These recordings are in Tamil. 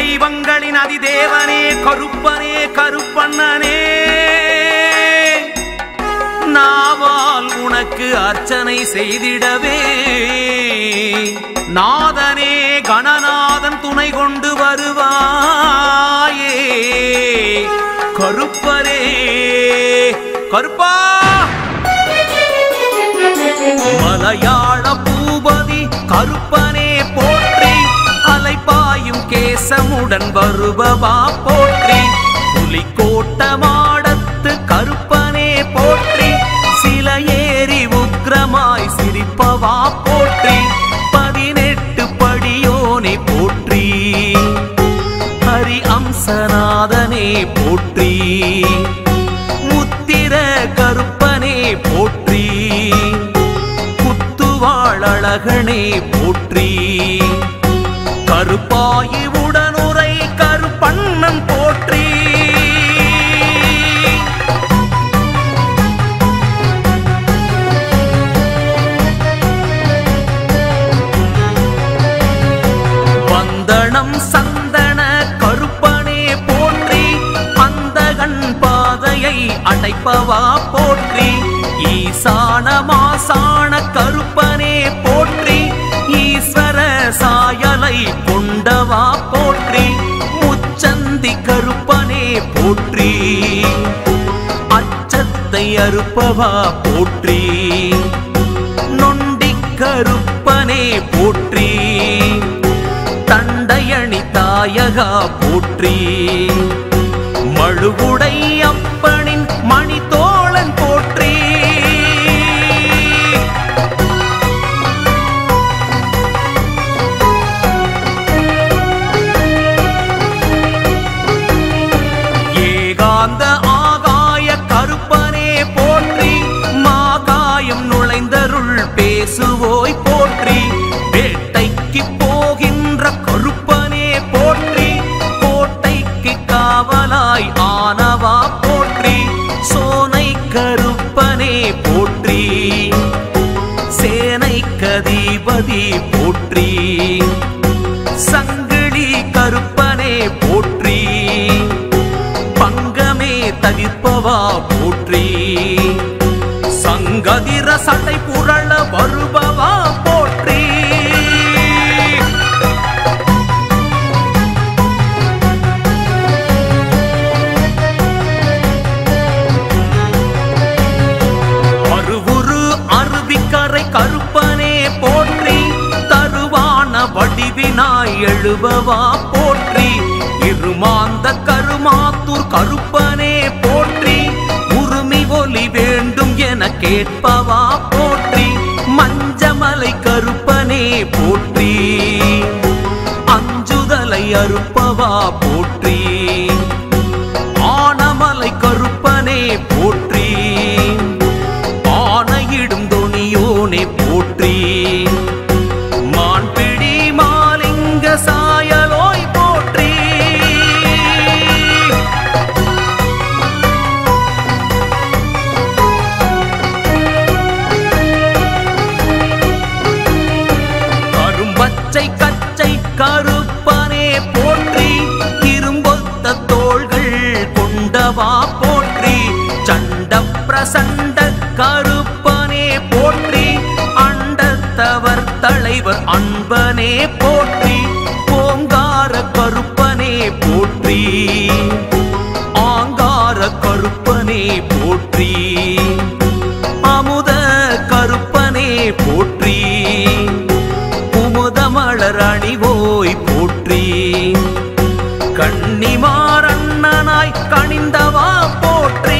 தெய்வங்களின் அதிதேவனே கருப்பனே கருப்பண்ணனே நாவால் உனக்கு அர்ச்சனை செய்திடவே நாதனே கணநாதன் துணை கொண்டு வருவாயே கருப்பரே கருப்பா மலையாள பூபதி கருப்பனே போற்றி அலைப்பாயும் கேசமுடன் வருபவா போற்றி புலிக்கோட்ட மாடத்து கருப்பனே போற்றி சில ஏறி உக்ரமாய் சிரிப்பவா போற்றி பதினெட்டு படியோனை போற்றி ஹரி அம்சநாதனே போற்றி முத்திர கருப்பனே போற்றி குத்துவாழகனே போற்றி கருப்பாயி உடனுரை கருப்பண்ணன் போற்றி வந்தனம் சந்தன கருப்பனே போற்றி அந்தகன் பாதையை அடைப்பவா போற்றி ஈசான மாசான கருப்பனே போற்றி ஈஸ்வர சாயலை கொண்டவா போற்றி முச்சந்தி கருப்பனே போற்றி அச்சத்தை அறுப்பவா போற்றி நொண்டி கருப்பனே போற்றி தண்டையணி தாயகா போற்றி மழுகுடை அப்பனின் மணித்தோழன் போற்றி ஏகாந்த ஆகாய கருப்பனே போற்றி மாகாயம் நுழைந்தருள் பேசுவோய் போற்றி வேட்டைக்கு போகின்ற கருப்பனே போற்றி கோட்டைக்கு காவலாய் ஆனவா போற்றி சோனை கருப்பனே போற்றி சேனை கதிபதி போற்றி சங்கிலி கருப்பனே போற்றி பங்கமே தவிர்ப்பவா போற்றி சங்கதிர சட்டை புரள வருபவா போற்றி அருவுரு அருவிக்கரை கருப்பனே போற்றி தருவான வடிவினாய் எழுபவா போற்றி இருமாந்த கருமாத்தூர் கருப்பனே போற்றி உருமி ஒலி வேண்டும் என கேட்பவா போற்றி மஞ்சமலை கருப்பனே போற்றி அஞ்சுதலை அறுப்பவா போற்றி ஆனமலை கருப்பனே போற்றி ஆணையிடும் தொனியோனே போற்றி மான்பிடி மாலிங்க சாயலோய் போற்றி கரும்பச்சை கச்சை கருப்பனே போற்றி இரும்பொத்த தோள்கள் கொண்டவா போற்றி சண்ட பிரசண்ட கருப்பனே போற்றி அண்டத்தவர் தலைவர் அன்பனே போற்றி ஓங்கார கருப்பனே போற்றி ஆங்கார கருப்பனே போற்றி அமுத கருப்பனே போற்றி குமுதமலர் அணிவோய் போற்றி கன்னிமாரண்ணனாய் கனிந்தவா போற்றி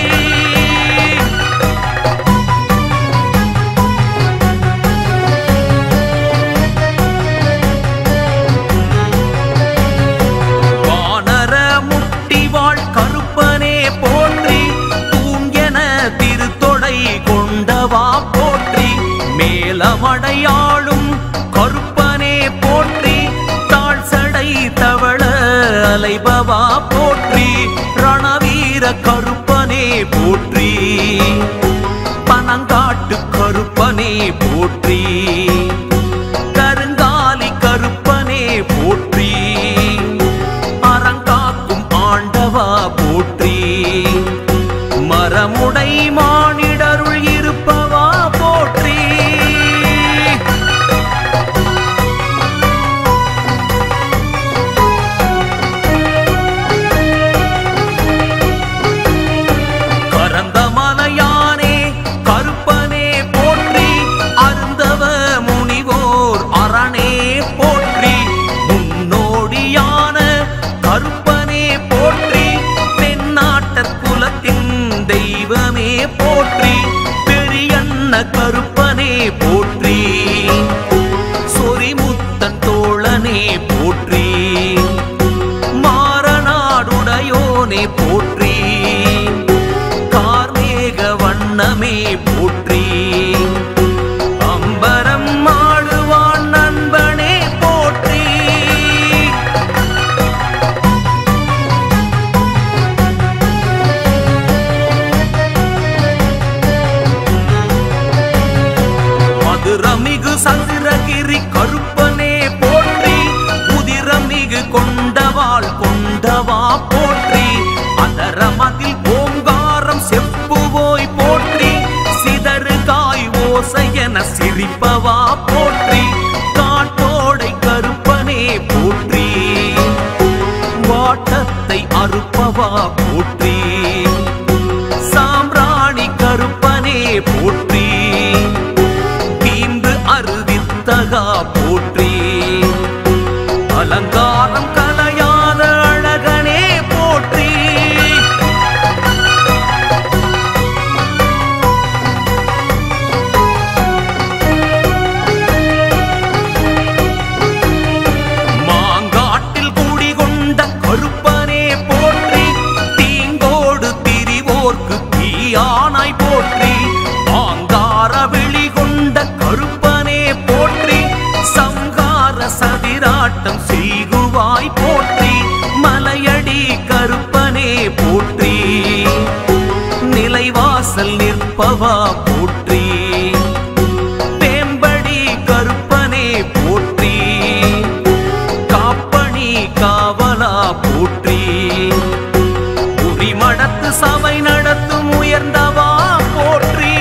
வானர முட்டிவாள் கருப்பனே போற்றி தூங்கென திருத்தொடை கொண்டவா போற்றி மேலமடையாளும் கருப்பனே போற்றி தாழ் சடை தவள அலைபவா போற்றி ரணவீர கருப்பனே போற்றி பனங்காட்டு கருப்பனே போற்றி கருங்காலி கருப்பனே போற்றி போற்றி பெரியண்ண கருப்பனே போற்றி சொரிமுத்தன் தோழனே போற்றி மாறநாடுடையோனே போற்றி கார்மேக வண்ணமே போற்றி அம்பரம் ஆடுவான் நண்பனே போற்றி மதுரமிகு சந்திரகிரி கருப்பனே போற்றி உதிரமிகு கொண்டவாள் கொண்டவா போற்றி அதரமதில் ஓங்காரம் செப்புவோய் போற்றி சிதறு காய் ஓசையென சிரிப்பவா போற்றி காட்டோடை கருப்பனே போற்றி வாட்டத்தை அறுப்பவா போற்றி சாம்பிராணி கருப்பனே போற்றி பீம்பு அருவித்தகா போற்றி அலங்காரம் கலையாத அழகனே போற்றி மாங்காட்டில் குடிகொண்ட கருப்பனே போற்றி தீங்கோடு திரிவோர்க்கு தீயானாய் போற்றி ஆங்கார விழி கொண்ட கருப்பனே போற்றி சங்கார சதிராட்டம் செய்குவாய் போற்றி மலையடி கருப்பனே போற்றி நிலைவாசல் நிற்பவா போற்றி வேம்படி கருப்பனே போற்றி காப்பணி காவலா போற்றி உரிமடத்து சபை நடத்தும் உயர்ந்தவா போற்றி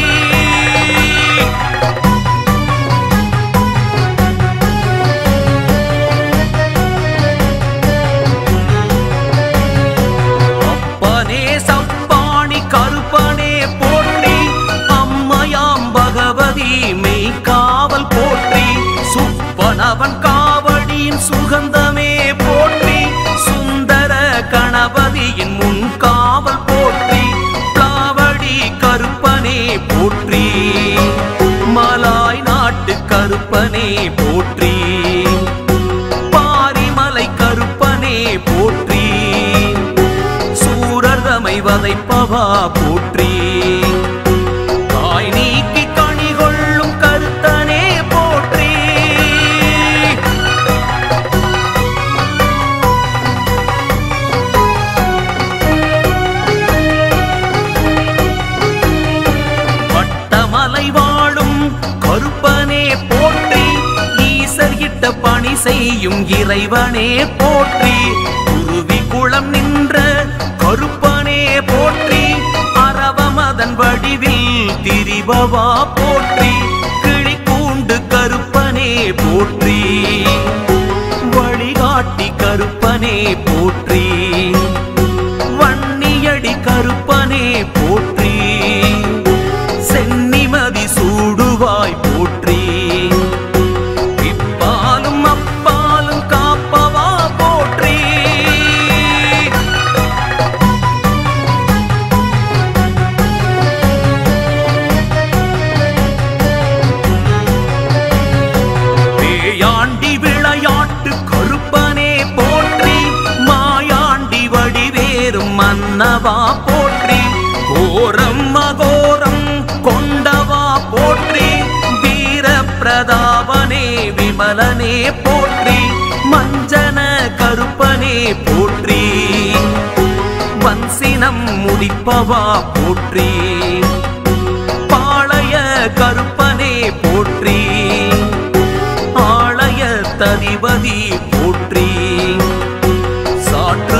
அப்பனே சப்பாணி கருப்பனே போற்றி அம்மையாம் பகவதி மெய் காவல் போற்றி சுப்பனவன் காவடியின் சுகந்தமே போற்றி சுந்தர கணபதியின் முன் காவல் போற்றி பிளாவடி கருப்பனே போற்றி மலாய் நாட்டு கருப்பனே போற்றி பாரிமலை கருப்பனே போற்றி சூரர்தமை வதைப்பவா போற்றி காய் நீக்கி கனி கொள்ளும் கருத்தனே போற்றி வட்டமலை வாழும் கருப்பனே போற்றி ஈசர் இட்ட பணி செய்யும் இறைவனே போற்றி குருவி குளம் நின்ற கருப்பனே போற்றி அரவமதன் வடிவில் திரிபவா போற்றி கிளி கூண்டு கருப்பனே போற்றி வழிகாட்டி கருப்பனே போற்றி வன்னியடி கருப்பனே போற்றி சென்னிமதி சூடுவாய் போற்றி இப்பாலும் அப்பாலும் காப்பவா போற்றி பேயாண்டி விளையாட்டு கருப்பனே போற்றி மாயாண்டி வடிவேறும் மன்னவா போற்றி கோரம் மகோரம் கொண்டவா போற்றி வீர பிரதாபனே விமலனே போற்றி மஞ்சன கருப்பனே போற்றி வன்சினம் முடிப்பவா போற்றி பாளைய கருப்பனே போற்றி ஆலய ததிபதி போற்றி சாற்ற